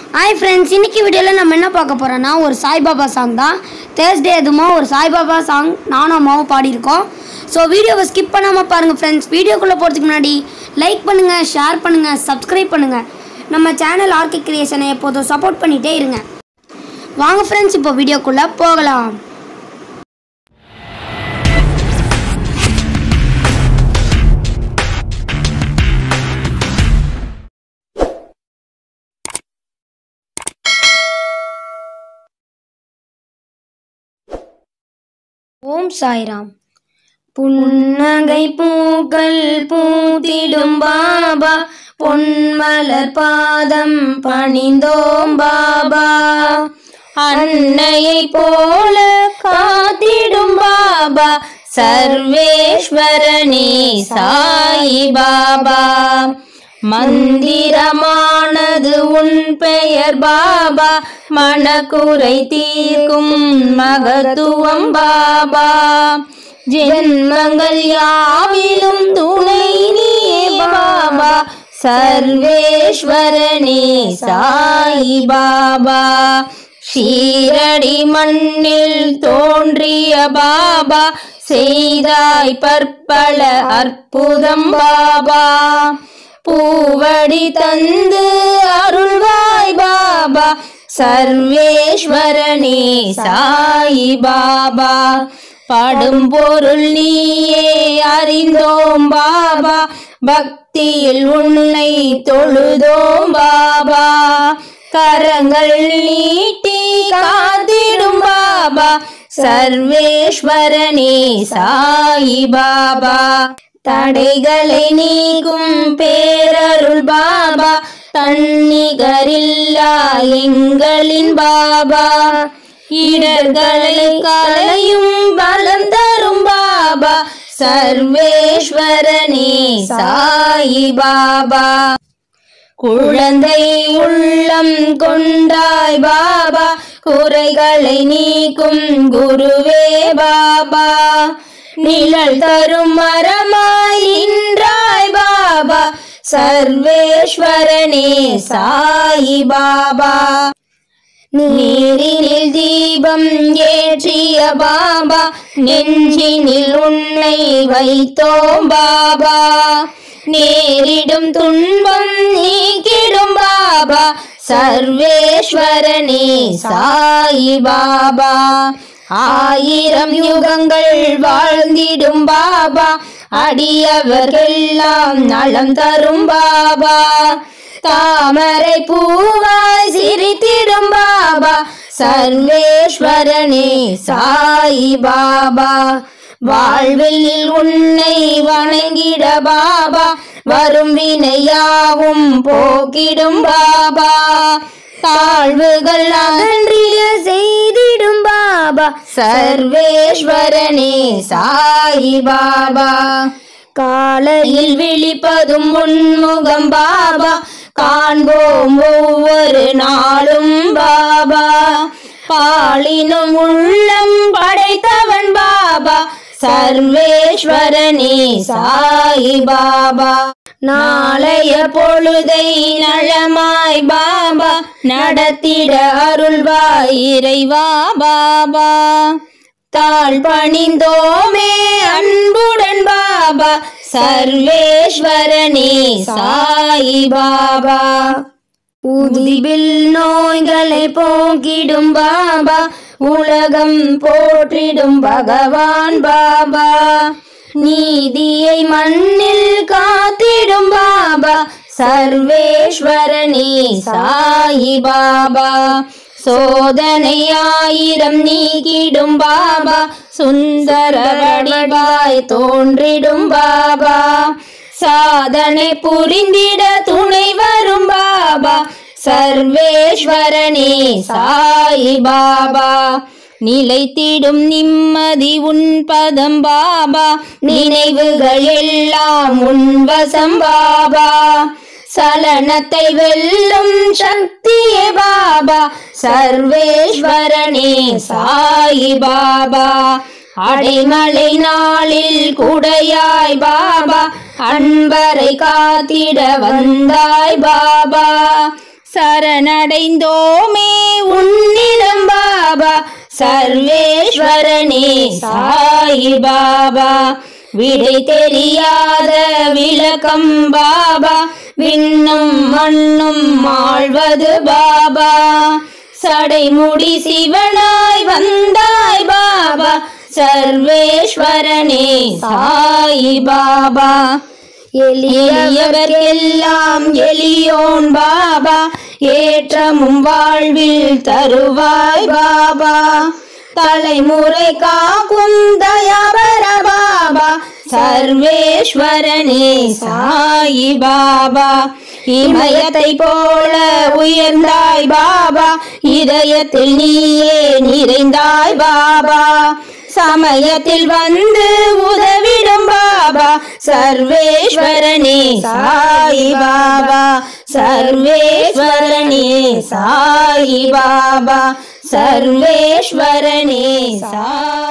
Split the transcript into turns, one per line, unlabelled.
hi friends இன்னைக்கு வீடியோவில் நம்ம என்ன பார்க்க போகிறோன்னா ஒரு சாய்பாபா சாங் தான் தேர்ஸ்டே அதுமா ஒரு சாய்பாபா சாங் நானும் அம்மாவும் பாடியிருக்கோம் ஸோ வீடியோவை ஸ்கிப் பண்ணாமல் பாருங்கள் ஃப்ரெண்ட்ஸ் வீடியோக்குள்ளே போகிறதுக்கு முன்னாடி லைக் பண்ணுங்கள் ஷேர் பண்ணுங்கள் சப்ஸ்கிரைப் பண்ணுங்கள் நம்ம சேனல் ஆர்கே கிரியேஷனை எப்போதும் சப்போர்ட் பண்ணிகிட்டே இருங்க வாங்க ஃப்ரெண்ட்ஸ் இப்போ வீடியோக்குள்ளே போகலாம் ஓம் சாய்ராம் புன்னகை பூக்கள் பூத்திடும் பாபா பொன்மலர் பாதம் பணிந்தோம் பாபா அன்னையை போல காத்திடும் பாபா சர்வேஸ்வரனே சாய் பாபா மந்திரமானது உன் பெயர் பாபா மனக்குறை தீர்க்கும் மகத்துவம் பாபா ஜென்மங்கள் யாவிலும் துணை நீயே பாபா சர்வேஸ்வரனே சாய் பாபா ஷீரடி மண்ணில் தோன்றிய பாபா செய்தாய் பற்பல அற்புதம் பாபா பூவடி தந்து அருள்வாய் பாபா சர்வேஸ்வரனே சாய் பாபா பாடும் பொருள் நீயே அறிந்தோம் பாபா பக்தியில் உன்னை தொழுதோம் பாபா கரங்கள் நீட்டி காத்திடும் பாபா சர்வேஸ்வரனே சாய் பாபா தடைகளை நீக்கும் பேரருள் பாபா தன்னிகரில்லா எங்களின் பாபா இடர்களை கலையும் பலம் தரும் பாபா சர்வேஸ்வரனே சாய் பாபா குழந்தை உள்ளம் கொண்டாய் பாபா குறைகளை நீக்கும் குருவே பாபா நிழல் தரும் மரமாய் நின்றாய் பாபா சர்வேஸ்வரனே சாய் பாபா நீரினில் தீபம் ஏற்றிய பாபா நெஞ்சினில் உன்னை வைத்தோம் பாபா நேரிடும் துன்பம் நீக்கிடும் பாபா சர்வேஸ்வரனே சாய் பாபா ஆயிரம் யுகங்கள் வாழ்ந்திடும் பாபா அடியவர்கெல்லாம் நலம் தரும் பாபா தாமரை பூவாய் சிரித்திடும் பாபா சர்வேஸ்வரனே சாய் பாபா வாழ்வில் உன்னை வணங்கிட பாபா வரும் வினையாவும் போக்கிடும் பாபா தாழ்வுகள் அகன்றிய செய்திடும் பாபா சர்வேஸ்வரனே சாய் பாபா காலையில் விழிப்பதும் உன்முகம் பாபா காண்போம் ஒவ்வொரு நாளும் பாபா பாலினும் உள்ளம் படைத்தவன் பாபா சர்வேஸ்வரனே சாய் பாபா நாளைய பொழுதை நலமாய் பாபா நடத்திட அருள்வாய் இறைவா பாபா தாழ் பணிந்தோமே அன்புடன் பாபா சர்வேஸ்வரனே சாய் பாபா உதிவில் நோய்களை போக்கிடும் பாபா உலகம் போற்றிடும் பகவான் பாபா நீதியை மண்ணில் காத்திடும் பாபா சர்வேஸ்வரனே சாய் பாபா சோதனை ஆயிரம் நீக்கிடும் பாபா சுந்தர வடிவாய் தோன்றிடும் பாபா சாதனை புரிந்திட துணை வரும் பாபா சர்வேஸ்வரனே சாய் பாபா நிலைத்திடும் நிம்மதி உன் பதம் பாபா நினைவுகள் எல்லாம் உன் வசம் பாபா சலனத்தை வெல்லும் சக்தியே பாபா சர்வேஸ்வரனே சாய் பாபா அடைமலை நாளில் குடையாய் பாபா அன்பரை காத்திட வந்தாய் பாபா
சரணடைந்தோமே உன்னிடம் பாபா சர்வேஸ்வரனே சாயி பாபா விடை தெரியாத விளக்கம் பாபா விண்ணும் மண்ணும் ஆழ்வது பாபா சடைமுடி சிவனாய் வந்தாய் பாபா சர்வேஸ்வரனே சாயி பாபா எளியவர்க்கெல்லாம் எளியோன் பாபா ஏற்றமும் வாழ்வில் தருவாய் பாபா தலைமுறை காக்கும் தயாபர பாபா சர்வேஸ்வரனே சாயி பாபா இமயத்தை போல உயர்ந்தாய் பாபா இதயத்தில் நீயே நிறைந்தாய் பாபா சமயத்தில் வந்து உதவிடும் பாபா சர்வேஸ்வரனே சாயி பாபா சர்வேஸ்வரனே சாயி பாபா சர்வேஸ்வரனே சாயி